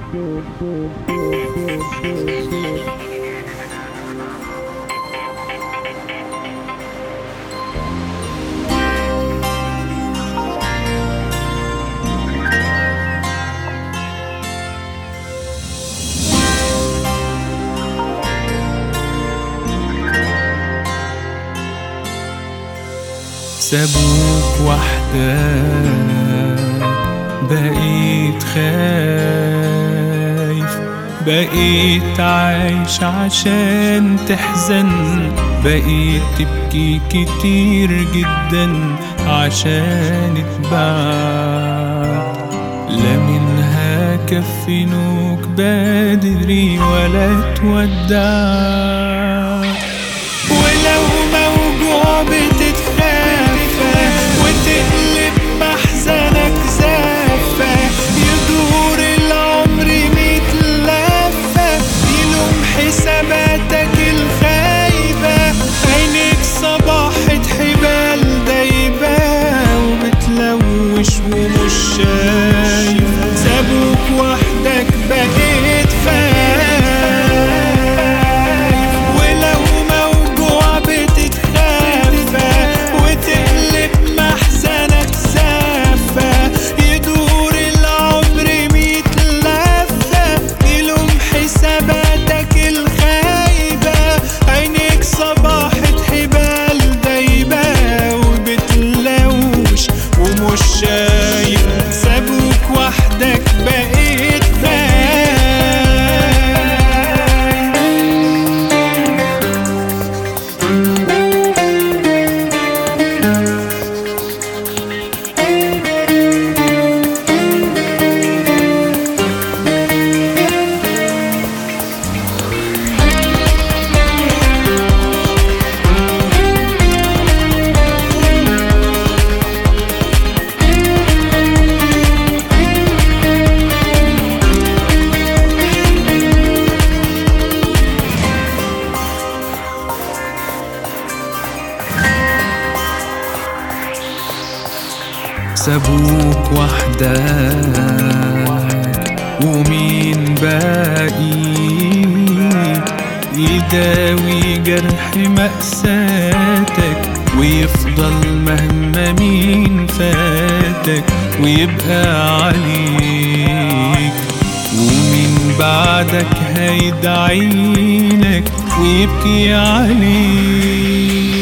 سابوك وحدك بقيت خايف بقيت عايش عشان تحزن بقيت تبكي كتير جدا عشان اتباع لا منها كفنوك بدري ولا تودع ولو موجوع بتتخافى وتقلب محزنك زافة يدور العمر ميت لفة يلوم حساباتك الخايبة عينيك صباحة حبال دايبة وبتلوش ومش شايف سابوك وحدك بقيت فايف ولو موجوع بتتخافى وتقلب محزنك زافة يدور العمر ميت لفة يلوم حساباتك الخايبة عينيك صباحة حبال دايبة وبتلوش ومش شايف سابوك وحدك بقيت فايف سابوك وحدك ومين باقي يداوي جرح مأساتك ويفضل مهما مين فاتك ويبقى عليك ومين بعدك هيدعيلك ويبكي عليك